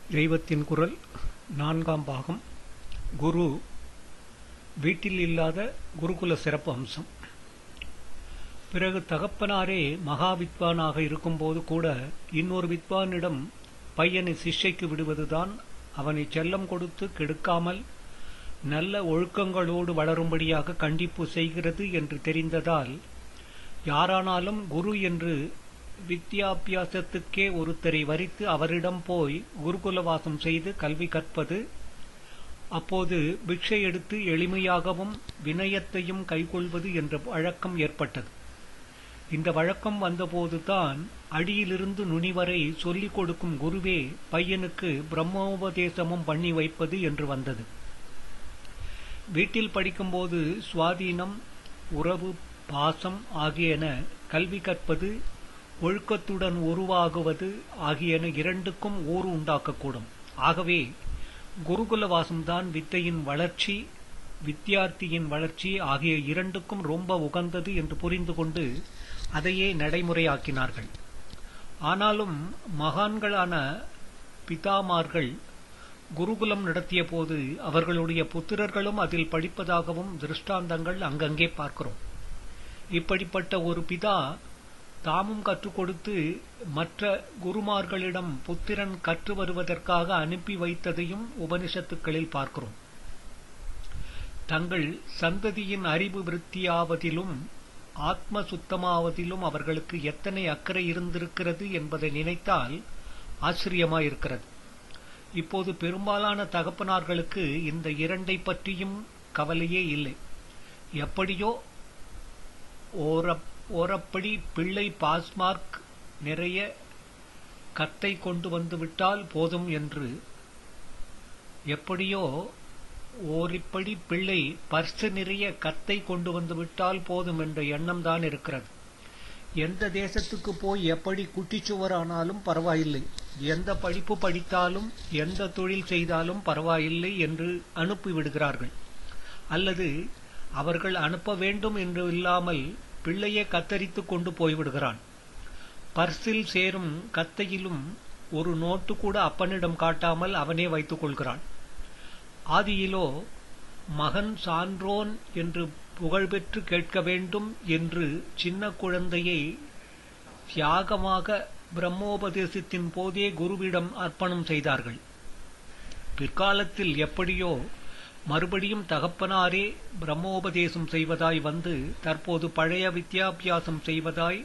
தெய்வத்தின் குரல் நான்காம் பாகம் குரு வீட்டில் இல்லாத குருகுல சிறப்பு அம்சம் பிறகு தகப்பனாரே மகா வித்வானாக இருக்கும்போது கூட இன்னொரு வித்வானிடம் பையனை சிஷ்யைக்கு விடுவதுதான் அவனை செல்லம் கொடுத்து கெடுக்காமல் நல்ல ஒழுக்கங்களோடு வளரும்படியாக கண்டிப்பு செய்கிறது என்று தெரிந்ததால் யாரானாலும் குரு என்று வித்யாபியாசத்துக்கே ஒருத்தரை வரித்து அவரிடம் போய் குருகுலவாசம் செய்து கல்வி கற்பது அப்போது பிக்ஷை எடுத்து எளிமையாகவும் வினயத்தையும் கைக்கொள்வது என்ற வழக்கம் ஏற்பட்டது இந்த வழக்கம் வந்தபோதுதான் அடியிலிருந்து நுனி வரை சொல்லிக் கொடுக்கும் குருவே பையனுக்கு பிரம்மோபதேசமும் பண்ணி வைப்பது என்று வந்தது வீட்டில் படிக்கும்போது சுவாதீனம் உறவு பாசம் ஆகியன கல்வி கற்பது ஒழுக்கத்துடன் உருவாகுவது ஆகியன இரண்டுக்கும் ஊறு உண்டாக்கக்கூடும் ஆகவே குருகுல வாசம்தான் வித்தையின் வளர்ச்சி வித்தியார்த்தியின் வளர்ச்சி ஆகிய இரண்டுக்கும் ரொம்ப உகந்தது என்று புரிந்து கொண்டு அதையே நடைமுறையாக்கினார்கள் ஆனாலும் மகான்களான பிதாமார்கள் குருகுலம் நடத்திய போது அவர்களுடைய புத்திரர்களும் அதில் படிப்பதாகவும் திருஷ்டாந்தங்கள் அங்கங்கே பார்க்கிறோம் இப்படிப்பட்ட ஒரு பிதா தாமும் கற்றுக் கொடுத்து மற்ற குருமார்களிடம் புத்திரன் கற்று வருவதற்காக அனுப்பி வைத்ததையும் உபனிஷத்துக்களில் பார்க்கிறோம் தங்கள் சந்ததியின் அறிவு விருத்தியாவதிலும் ஆத்ம சுத்தமாவதிலும் அவர்களுக்கு எத்தனை அக்கறை இருந்திருக்கிறது என்பதை நினைத்தால் ஆச்சரியமாயிருக்கிறது இப்போது பெரும்பாலான தகப்பனார்களுக்கு இந்த இரண்டை பற்றியும் கவலையே இல்லை எப்படியோ ஓரப்படி பிள்ளை பாஸ்மார்க் நிறைய கத்தை கொண்டு வந்து விட்டால் போதும் என்று எப்படியோ ஓரிப்படி பிள்ளை பர்சு நிறைய கத்தை கொண்டு வந்து விட்டால் போதும் என்ற எண்ணம் தான் இருக்கிறது எந்த தேசத்துக்கு போய் எப்படி குட்டிச்சுவரானாலும் பரவாயில்லை எந்த படிப்பு படித்தாலும் எந்த தொழில் செய்தாலும் பரவாயில்லை என்று அனுப்பிவிடுகிறார்கள் அல்லது அவர்கள் அனுப்ப வேண்டும் என்று இல்லாமல் பிள்ளையே கத்தரித்து கொண்டு போய்விடுகிறான் பர்சில் சேரும் கத்தையிலும் ஒரு நோட்டு கூட அப்பனிடம் காட்டாமல் அவனே வைத்துக் கொள்கிறான் ஆதியிலோ மகன் சான்றோன் என்று புகழ்பெற்று கேட்க வேண்டும் என்று சின்ன குழந்தையை தியாகமாக பிரம்மோபதேசத்தின் போதே குருவிடம் அர்ப்பணம் செய்தார்கள் பிற்காலத்தில் எப்படியோ மறுபடியும் தகப்பனாரே பிரம்மோபதேசம் செய்வதாய் வந்து தற்போது பழைய வித்யாபியாசம் செய்வதாய்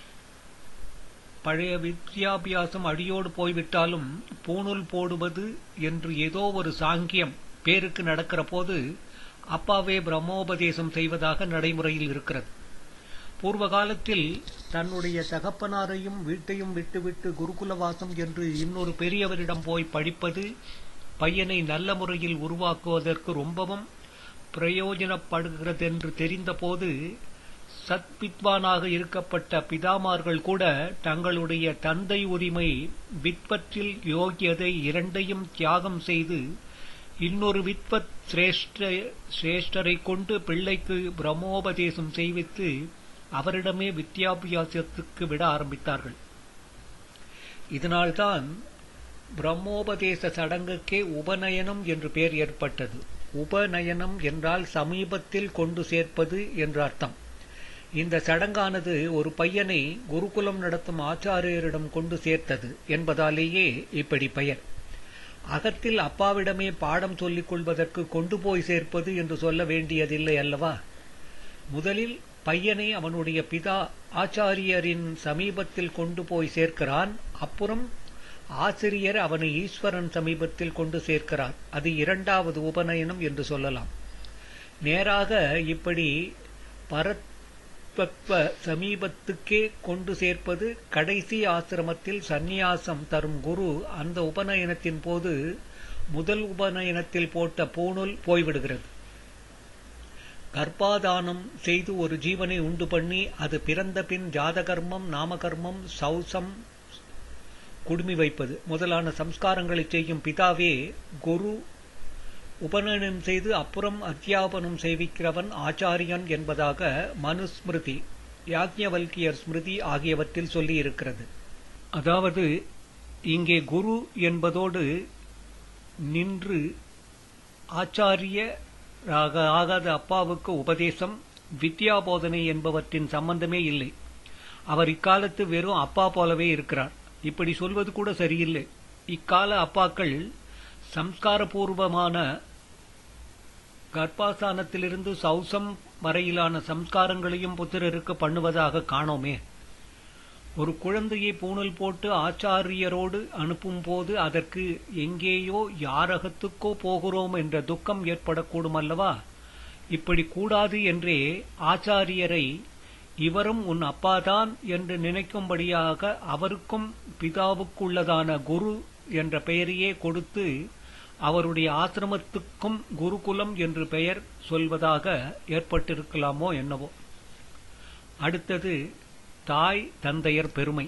பழைய வித்யாபியாசம் அடியோடு போய்விட்டாலும் பூணூல் போடுவது என்று ஏதோ ஒரு சாங்கியம் பேருக்கு நடக்கிற போது அப்பாவே பிரம்மோபதேசம் செய்வதாக நடைமுறையில் இருக்கிறது பூர்வ காலத்தில் தன்னுடைய தகப்பனாரையும் வீட்டையும் விட்டுவிட்டு குருகுலவாசம் என்று இன்னொரு பெரியவரிடம் போய் படிப்பது பையனை நல்ல முறையில் உருவாக்குவதற்கு ரொம்பவும் பிரயோஜனப்படுகிறதென்று தெரிந்தபோது சத்வித்வானாக இருக்கப்பட்ட பிதாமார்கள் கூட தங்களுடைய தந்தை உரிமை வித்வற்றில் யோகியதை இரண்டையும் தியாகம் செய்து இன்னொரு வித்வத் சிரேஷ்டரை கொண்டு பிள்ளைக்கு பிரம்மோபதேசம் செய்வித்து அவரிடமே வித்யாபியாசத்துக்கு விட ஆரம்பித்தார்கள் இதனால்தான் பிரம்மோபதேச சடங்குக்கே உபநயனம் என்று பெயர் ஏற்பட்டது உபநயனம் என்றால் சமீபத்தில் கொண்டு சேர்ப்பது என்று அர்த்தம் இந்த சடங்கானது ஒரு பையனை குருகுலம் நடத்தும் ஆச்சாரியரிடம் கொண்டு சேர்த்தது என்பதாலேயே இப்படி பெயர் அகத்தில் அப்பாவிடமே பாடம் சொல்லிக் கொள்வதற்கு கொண்டு போய் சேர்ப்பது என்று சொல்ல வேண்டியதில்லை அல்லவா முதலில் பையனை அவனுடைய பிதா ஆச்சாரியரின் சமீபத்தில் கொண்டு போய் சேர்க்கிறான் அப்புறம் ஆசிரியர் அவனை ஈஸ்வரன் சமீபத்தில் கொண்டு சேர்க்கிறார் அது இரண்டாவது உபநயனம் என்று சொல்லலாம் நேராக இப்படி பரத்வத்வ சமீபத்துக்கே கொண்டு சேர்ப்பது கடைசி ஆசிரமத்தில் சந்நியாசம் தரும் குரு அந்த உபநயனத்தின் போது முதல் உபநயனத்தில் போட்ட பூணூல் போய்விடுகிறது கர்ப்பாதானம் செய்து ஒரு ஜீவனை உண்டு பண்ணி அது பிறந்த பின் ஜாதகர்மம் நாமகர்மம் சௌசம் குடுமி வைப்பது முதலான சம்ஸ்காரங்களை செய்யும் பிதாவே குரு உபநயனம் செய்து அப்புறம் அத்தியாபனம் செய்விக்கிறவன் ஆச்சாரியன் என்பதாக மனுஸ்மிருதி யாக்ஞவல்கியர் ஸ்மிருதி ஆகியவற்றில் சொல்லியிருக்கிறது அதாவது இங்கே குரு என்பதோடு நின்று ஆச்சாரிய ஆகாத அப்பாவுக்கு உபதேசம் வித்யாபோதனை என்பவற்றின் சம்பந்தமே இல்லை அவர் இக்காலத்து வெறும் அப்பா போலவே இருக்கிறார் இப்படி சொல்வது கூட சரியில்லை இக்கால அப்பாக்கள் சம்ஸ்காரபூர்வமான கர்ப்பாசானத்திலிருந்து சௌசம் வரையிலான சம்ஸ்காரங்களையும் புத்திரருக்கு பண்ணுவதாக காணோமே ஒரு குழந்தையை பூணல் போட்டு ஆச்சாரியரோடு அனுப்பும் போது அதற்கு எங்கேயோ யாரகத்துக்கோ போகிறோம் என்ற துக்கம் ஏற்படக்கூடும் அல்லவா இப்படி கூடாது என்றே ஆச்சாரியரை இவரும் உன் அப்பாதான் என்று நினைக்கும்படியாக அவருக்கும் பிதாவுக்குள்ளதான குரு என்ற பெயரையே கொடுத்து அவருடைய ஆசிரமத்துக்கும் குருகுலம் என்று பெயர் சொல்வதாக ஏற்பட்டிருக்கலாமோ என்னவோ அடுத்தது தாய் தந்தையர் பெருமை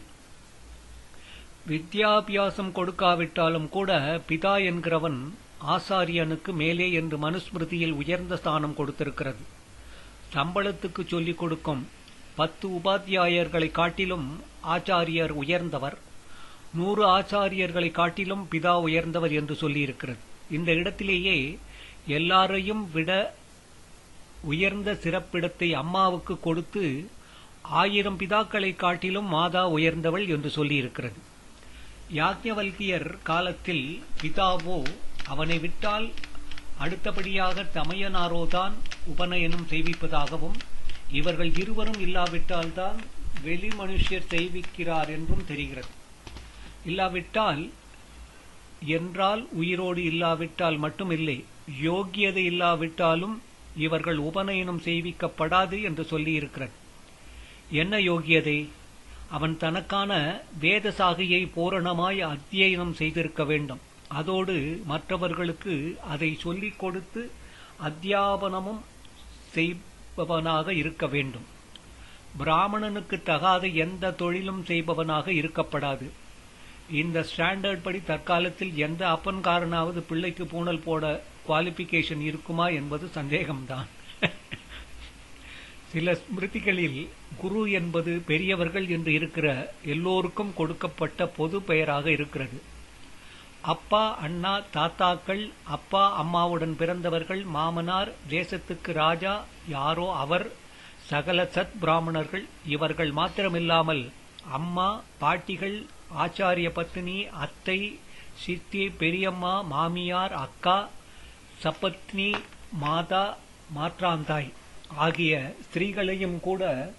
வித்யாபியாசம் கொடுக்காவிட்டாலும் கூட பிதா என்கிறவன் ஆசாரியனுக்கு மேலே என்று மனுஸ்மிருதியில் உயர்ந்த ஸ்தானம் கொடுத்திருக்கிறது சம்பளத்துக்கு சொல்லிக் கொடுக்கும் பத்து உபாத்தியாயர்களை காட்டிலும் ஆச்சாரியர் உயர்ந்தவர் நூறு ஆச்சாரியர்களை காட்டிலும் பிதா உயர்ந்தவர் என்று சொல்லியிருக்கிறது இந்த இடத்திலேயே எல்லாரையும் விட உயர்ந்த சிறப்பிடத்தை அம்மாவுக்கு கொடுத்து ஆயிரம் பிதாக்களை காட்டிலும் மாதா உயர்ந்தவள் என்று சொல்லியிருக்கிறது யாக்ஞவல்கியர் காலத்தில் பிதாவோ அவனை விட்டால் அடுத்தபடியாக தமையனாரோதான் உபநயனம் செய்விப்பதாகவும் இவர்கள் இருவரும் இல்லாவிட்டால்தான் வெளி மனுஷர் செய்விக்கிறார் என்றும் தெரிகிறது இல்லாவிட்டால் என்றால் உயிரோடு இல்லாவிட்டால் மட்டுமில்லை யோக்கியதை இல்லாவிட்டாலும் இவர்கள் உபநயனம் செய்விக்கப்படாது என்று சொல்லியிருக்கிறது என்ன யோகியதை அவன் தனக்கான வேத சாகையை பூரணமாய் அத்தியனம் செய்திருக்க வேண்டும் அதோடு மற்றவர்களுக்கு அதை சொல்லிக் கொடுத்து அத்தியாபனமும் செய்பவனாக இருக்க வேண்டும் பிராமணனுக்கு தகாத எந்த தொழிலும் செய்பவனாக இருக்கப்படாது இந்த ஸ்டாண்டர்ட் படி தற்காலத்தில் எந்த அப்பன்காரனாவது பிள்ளைக்கு பூணல் போட குவாலிபிகேஷன் இருக்குமா என்பது சந்தேகம்தான் சில ஸ்மிருதிகளில் குரு என்பது பெரியவர்கள் என்று இருக்கிற எல்லோருக்கும் கொடுக்கப்பட்ட பொது பெயராக இருக்கிறது அப்பா அண்ணா தாத்தாக்கள் அப்பா அம்மாவுடன் பிறந்தவர்கள் மாமனார் தேசத்துக்கு ராஜா யாரோ அவர் சகல சத் பிராமணர்கள் இவர்கள் மாத்திரமில்லாமல் அம்மா பாட்டிகள் ஆச்சாரிய பத்தினி அத்தை சித்தி பெரியம்மா மாமியார் அக்கா சப்பத்னி மாதா மாற்றாந்தாய் ஆகிய ஸ்திரீகளையும் கூட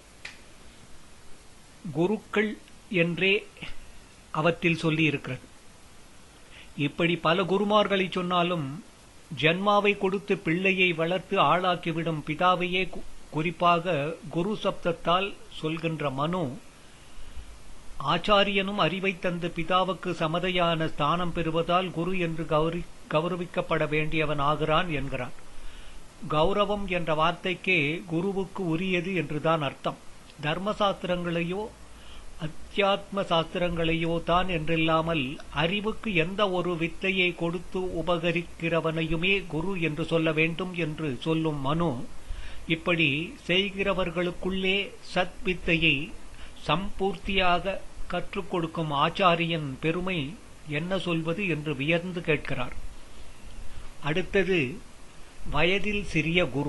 குருக்கள் என்றே அவற்றில் சொல்லியிருக்கிறது இப்படி பல குருமார்களை சொன்னாலும் ஜன்மாவை கொடுத்து பிள்ளையை வளர்த்து ஆளாக்கிவிடும் பிதாவையே குறிப்பாக குரு சப்தத்தால் சொல்கின்ற மனு ஆச்சாரியனும் அறிவை தந்து பிதாவுக்கு சமதையான ஸ்தானம் பெறுவதால் குரு என்று கௌரி கௌரவிக்கப்பட வேண்டியவன் ஆகிறான் என்கிறான் கௌரவம் என்ற வார்த்தைக்கே குருவுக்கு உரியது என்றுதான் அர்த்தம் தர்மசாஸ்திரங்களையோ அத்தியாத்ம சாஸ்திரங்களையோ தான் என்றில்லாமல் அறிவுக்கு எந்த ஒரு வித்தையை கொடுத்து உபகரிக்கிறவனையுமே குரு என்று சொல்ல வேண்டும் என்று சொல்லும் மனு இப்படி செய்கிறவர்களுக்குள்ளே சத் வித்தையை சம்பூர்த்தியாக கற்றுக் கொடுக்கும் ஆச்சாரியன் பெருமை என்ன சொல்வது என்று வியர்ந்து கேட்கிறார் அடுத்தது வயதில் சிறிய குரு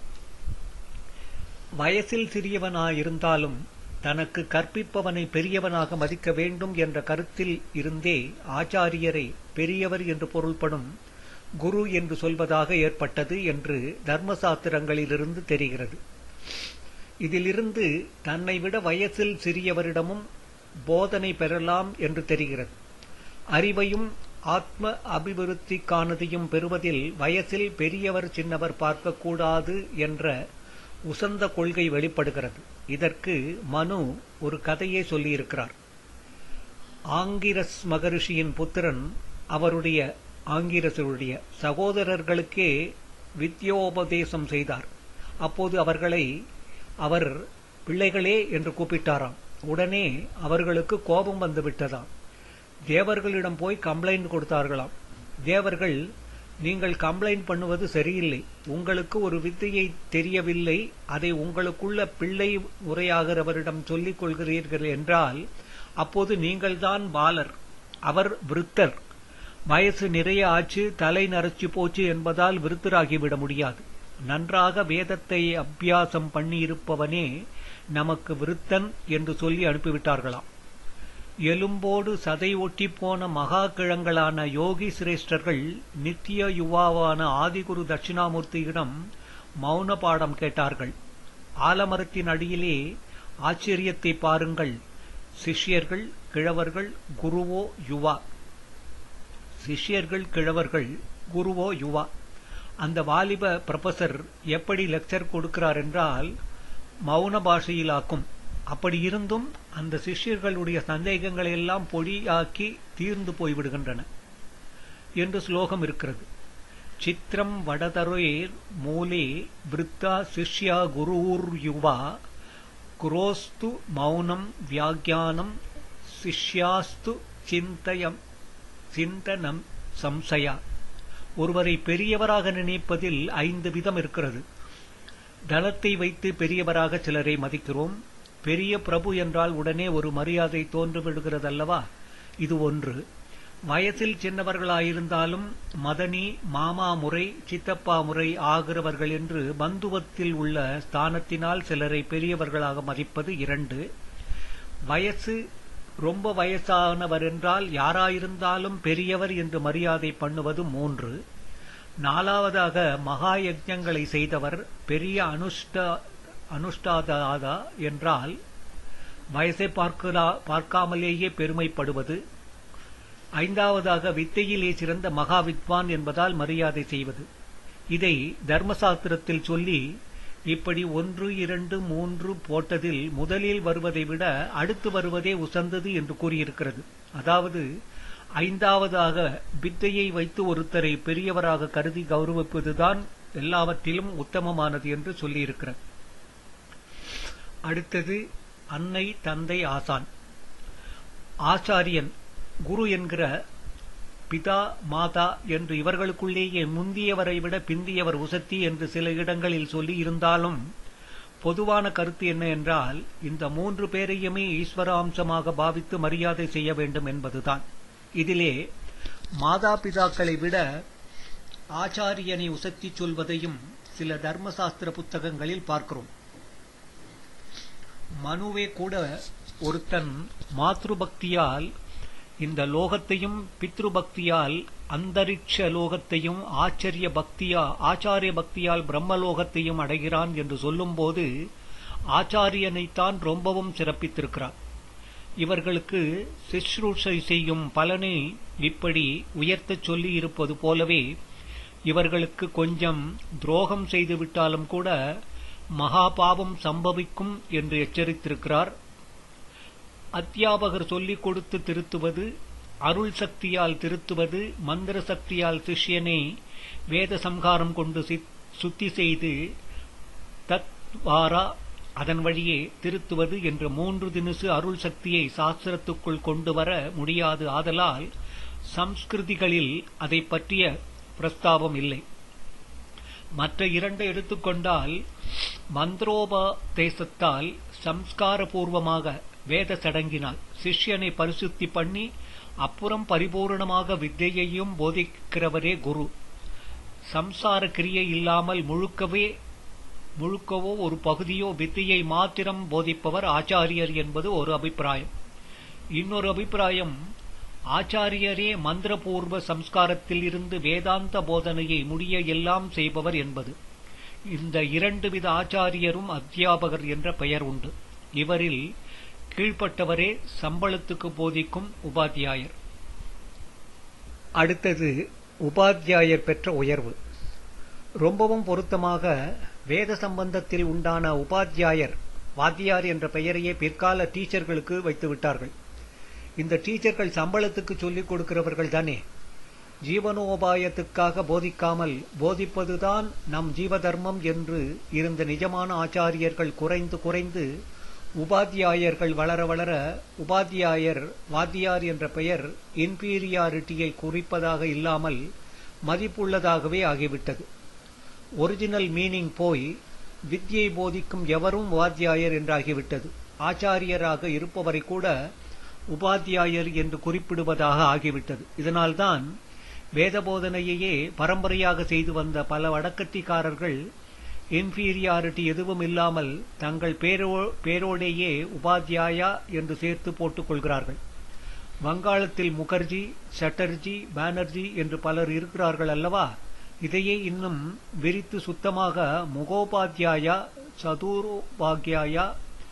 வயசில் சிறியவனாயிருந்தாலும் தனக்கு கற்பிப்பவனை பெரியவனாக மதிக்க வேண்டும் என்ற கருத்தில் இருந்தே ஆச்சாரியரை பெரியவர் என்று பொருள்படும் குரு என்று சொல்வதாக ஏற்பட்டது என்று தர்மசாஸ்திரங்களிலிருந்து தெரிகிறது இதிலிருந்து தன்னை விட வயசில் சிறியவரிடமும் போதனை பெறலாம் என்று தெரிகிறது அறிவையும் ஆத்ம அபிவிருத்திக்கானதையும் பெறுவதில் வயசில் பெரியவர் சின்னவர் பார்க்கக்கூடாது என்ற உசந்த கொள்கை வெளிப்படுகிறது இதற்கு மனு ஒரு கதையை சொல்லியிருக்கிறார் ஆங்கிரஸ் மகரிஷியின் புத்திரன் அவருடைய ஆங்கிரசருடைய சகோதரர்களுக்கே வித்யோபதேசம் செய்தார் அப்போது அவர்களை அவர் பிள்ளைகளே என்று கூப்பிட்டாராம் உடனே அவர்களுக்கு கோபம் வந்து விட்டதாம் தேவர்களிடம் போய் கம்ப்ளைண்ட் கொடுத்தார்களாம் தேவர்கள் நீங்கள் கம்ப்ளைண்ட் பண்ணுவது சரியில்லை உங்களுக்கு ஒரு வித்தையை தெரியவில்லை அதை உங்களுக்குள்ள பிள்ளை உரையாகிறவரிடம் சொல்லிக் கொள்கிறீர்கள் என்றால் அப்போது நீங்கள்தான் பாலர் அவர் விருத்தர் வயசு நிறைய ஆச்சு தலை நரைச்சு போச்சு என்பதால் விருத்தராகிவிட முடியாது நன்றாக வேதத்தை அபியாசம் பண்ணியிருப்பவனே நமக்கு விருத்தன் என்று சொல்லி அனுப்பிவிட்டார்களாம் எலும்போடு சதை ஒட்டி போன மகா கிழங்களான யோகி சிரேஷ்டர்கள் நித்திய யுவாவான ஆதிகுரு தட்சிணாமூர்த்தியிடம் மௌன பாடம் கேட்டார்கள் ஆலமரத்தின் அடியிலே ஆச்சரியத்தை பாருங்கள் சிஷ்யர்கள் கிழவர்கள் குருவோ யுவா சிஷ்யர்கள் கிழவர்கள் குருவோ யுவா அந்த வாலிப ப்ரொஃபசர் எப்படி லெக்சர் கொடுக்கிறார் என்றால் மௌன பாஷையிலாக்கும் அப்படி இருந்தும் அந்த சிஷ்யர்களுடைய சந்தேகங்களை எல்லாம் பொடியாக்கி தீர்ந்து போய்விடுகின்றன என்று ஸ்லோகம் இருக்கிறது சித்திரம் வடதரேர் மூலே விருத்தா சிஷ்யா குருர் யுவா குரோஸ்து மௌனம் வியாக்கியானம் சிஷ்யாஸ்து சிந்தயம் சிந்தனம் சம்சயா ஒருவரை பெரியவராக நினைப்பதில் ஐந்து விதம் இருக்கிறது தனத்தை வைத்து பெரியவராக சிலரை மதிக்கிறோம் பெரிய பிரபு என்றால் உடனே ஒரு மரியாதை தோன்றுவிடுகிறதல்லவா இது ஒன்று வயசில் சின்னவர்களாயிருந்தாலும் மதனி மாமா முறை சித்தப்பா முறை ஆகிறவர்கள் என்று பந்துவத்தில் உள்ள ஸ்தானத்தினால் சிலரை பெரியவர்களாக மதிப்பது இரண்டு வயசு ரொம்ப வயசானவர் என்றால் யாராயிருந்தாலும் பெரியவர் என்று மரியாதை பண்ணுவது மூன்று நாலாவதாக மகா யஜ்ஞங்களை செய்தவர் பெரிய அனுஷ்ட அனுஷ்டாதாதா என்றால் வயசை பார்க்கிறா பார்க்காமலேயே பெருமைப்படுவது ஐந்தாவதாக வித்தையிலே சிறந்த மகா வித்வான் என்பதால் மரியாதை செய்வது இதை தர்மசாஸ்திரத்தில் சொல்லி இப்படி ஒன்று இரண்டு மூன்று போட்டதில் முதலில் வருவதை விட அடுத்து வருவதே உசந்தது என்று கூறியிருக்கிறது அதாவது ஐந்தாவதாக வித்தையை வைத்து ஒருத்தரை பெரியவராக கருதி கௌரவிப்பதுதான் எல்லாவற்றிலும் உத்தமமானது என்று சொல்லியிருக்கிறார் அடுத்தது அன்னை தந்தை ஆசான் ஆச்சாரியன் குரு என்கிற பிதா மாதா என்று இவர்களுக்குள்ளேயே முந்தியவரை விட பிந்தியவர் உசத்தி என்று சில இடங்களில் சொல்லி இருந்தாலும் பொதுவான கருத்து என்ன என்றால் இந்த மூன்று பேரையுமே ஈஸ்வராம்சமாக பாவித்து மரியாதை செய்ய வேண்டும் என்பதுதான் இதிலே மாதா பிதாக்களை விட ஆச்சாரியனை உசத்தி சொல்வதையும் சில தர்மசாஸ்திர புத்தகங்களில் பார்க்கிறோம் மனுவே கூட ஒருத்தன் மாத்ருபக்தியால் இந்த லோகத்தையும் பித்ருபக்தியால் அந்தரிக்ஷ லோகத்தையும் ஆச்சரிய பக்தியா ஆச்சாரிய பக்தியால் பிரம்மலோகத்தையும் அடைகிறான் என்று சொல்லும்போது ஆச்சாரியனைத்தான் ரொம்பவும் சிறப்பித்திருக்கிறார் இவர்களுக்கு சிஸ்ரூஷை செய்யும் பலனை இப்படி உயர்த்தச் சொல்லி இருப்பது போலவே இவர்களுக்கு கொஞ்சம் துரோகம் செய்துவிட்டாலும் கூட மகா பாவம் சம்பவிக்கும் என்று எச்சரித்திருக்கிறார் அத்தியாபகர் சொல்லிக் கொடுத்து திருத்துவது அருள் சக்தியால் திருத்துவது மந்திர சக்தியால் சிஷ்யனை வேத சம்ஹாரம் கொண்டு சுத்தி செய்து தத்வாரா அதன் வழியே திருத்துவது என்ற மூன்று தினுசு அருள் சக்தியை சாஸ்திரத்துக்குள் கொண்டு வர முடியாது ஆதலால் சம்ஸ்கிருதிகளில் அதை பற்றிய பிரஸ்தாபம் இல்லை மற்ற இரண்டை எடுத்துக்கொண்டால் மந்திரோபதேசத்தால் சம்ஸ்காரபூர்வமாக வேத சடங்கினால் சிஷ்யனை பரிசுத்தி பண்ணி அப்புறம் பரிபூர்ணமாக வித்தையையும் போதிக்கிறவரே குரு சம்சார கிரியை இல்லாமல் முழுக்கவே முழுக்கவோ ஒரு பகுதியோ வித்தையை மாத்திரம் போதிப்பவர் ஆச்சாரியர் என்பது ஒரு அபிப்பிராயம் இன்னொரு அபிப்பிராயம் ஆச்சாரியரே மந்திரபூர்வ சம்ஸ்காரத்தில் இருந்து வேதாந்த போதனையை முடிய எல்லாம் செய்பவர் என்பது இந்த இரண்டு வித ஆச்சாரியரும் அத்தியாபகர் என்ற பெயர் உண்டு இவரில் கீழ்ப்பட்டவரே சம்பளத்துக்கு போதிக்கும் உபாத்தியாயர் அடுத்தது உபாத்தியாயர் பெற்ற உயர்வு ரொம்பவும் பொருத்தமாக வேத சம்பந்தத்தில் உண்டான உபாத்தியாயர் வாத்தியார் என்ற பெயரையே பிற்கால டீச்சர்களுக்கு வைத்து விட்டார்கள் இந்த டீச்சர்கள் சம்பளத்துக்கு சொல்லிக் கொடுக்கிறவர்கள் தானே ஜீவனோபாயத்துக்காக போதிக்காமல் போதிப்பதுதான் நம் ஜீவதர்மம் என்று இருந்த நிஜமான ஆச்சாரியர்கள் குறைந்து குறைந்து உபாத்தியாயர்கள் வளர வளர உபாத்தியாயர் வாத்தியார் என்ற பெயர் இன்பீரியாரிட்டியை குறிப்பதாக இல்லாமல் மதிப்புள்ளதாகவே ஆகிவிட்டது ஒரிஜினல் மீனிங் போய் வித்யை போதிக்கும் எவரும் வாத்தியாயர் என்றாகிவிட்டது ஆச்சாரியராக இருப்பவரை கூட உபாத்தியாயர் என்று குறிப்பிடுவதாக ஆகிவிட்டது இதனால்தான் வேத போதனையையே பரம்பரையாக செய்து வந்த பல வடக்கத்திக்காரர்கள் இன்ஃபீரியாரிட்டி எதுவும் இல்லாமல் தங்கள் பேரோ பேரோடேயே உபாத்தியாயா என்று சேர்த்து போட்டுக் கொள்கிறார்கள் வங்காளத்தில் முகர்ஜி சட்டர்ஜி பானர்ஜி என்று பலர் இருக்கிறார்கள் அல்லவா இதையே இன்னும் விரித்து சுத்தமாக முகோபாத்தியாயா சதுரோபாக்யாயா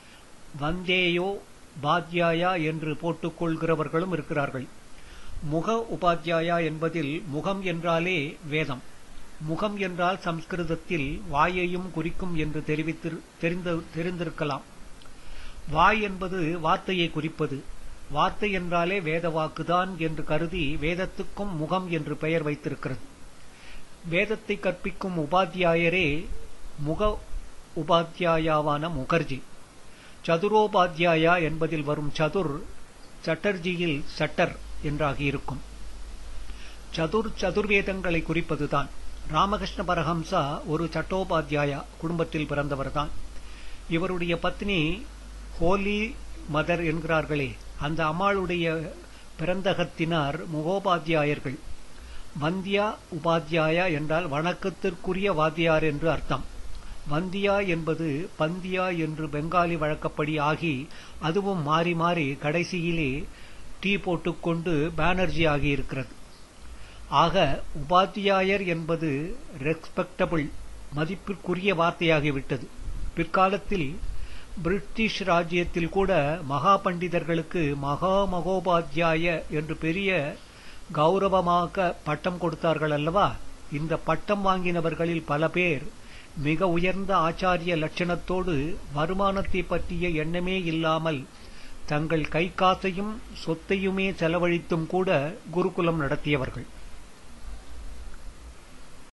வந்தேயோ பாத்யாயா என்று போட்டுக் கொள்கிறவர்களும் இருக்கிறார்கள் முக உபாத்தியாயா என்பதில் முகம் என்றாலே வேதம் முகம் என்றால் சம்ஸ்கிருதத்தில் வாயையும் குறிக்கும் என்று தெரிவித்து தெரிந்திருக்கலாம் வாய் என்பது வார்த்தையை குறிப்பது வார்த்தை என்றாலே வேத வாக்குதான் என்று கருதி வேதத்துக்கும் முகம் என்று பெயர் வைத்திருக்கிறது வேதத்தை கற்பிக்கும் உபாத்தியாயரே முக உபாத்தியாயாவான முகர்ஜி சதுரோபாத்தியாயா என்பதில் வரும் சதுர் சட்டர்ஜியில் சட்டர் என்றாகியிருக்கும் சதுர் சதுர்வேதங்களை குறிப்பதுதான் ராமகிருஷ்ண பரஹம்சா ஒரு சட்டோபாத்தியாயா குடும்பத்தில் பிறந்தவர்தான் இவருடைய பத்னி ஹோலி மதர் என்கிறார்களே அந்த அம்மாளுடைய பிறந்தகத்தினார் முகோபாத்தியாயர்கள் வந்தியா உபாத்தியாயா என்றால் வணக்கத்திற்குரிய வாத்தியார் என்று அர்த்தம் வந்தியா என்பது பந்தியா என்று பெங்காலி வழக்கப்படி ஆகி அதுவும் மாறி மாறி கடைசியிலே டீ போட்டுக்கொண்டு பானர்ஜி ஆகியிருக்கிறது ஆக உபாத்தியாயர் என்பது ரெஸ்பெக்டபிள் மதிப்பிற்குரிய வார்த்தையாகிவிட்டது பிற்காலத்தில் பிரிட்டிஷ் ராஜ்யத்தில் கூட மகா பண்டிதர்களுக்கு மகா மகோபாத்தியாய என்று பெரிய கௌரவமாக பட்டம் கொடுத்தார்கள் அல்லவா இந்த பட்டம் வாங்கினவர்களில் பல பேர் மிக உயர்ந்த ஆச்சாரிய லட்சணத்தோடு வருமானத்தை பற்றிய எண்ணமே இல்லாமல் தங்கள் கை காசையும் சொத்தையுமே செலவழித்தும் கூட குருகுலம் நடத்தியவர்கள்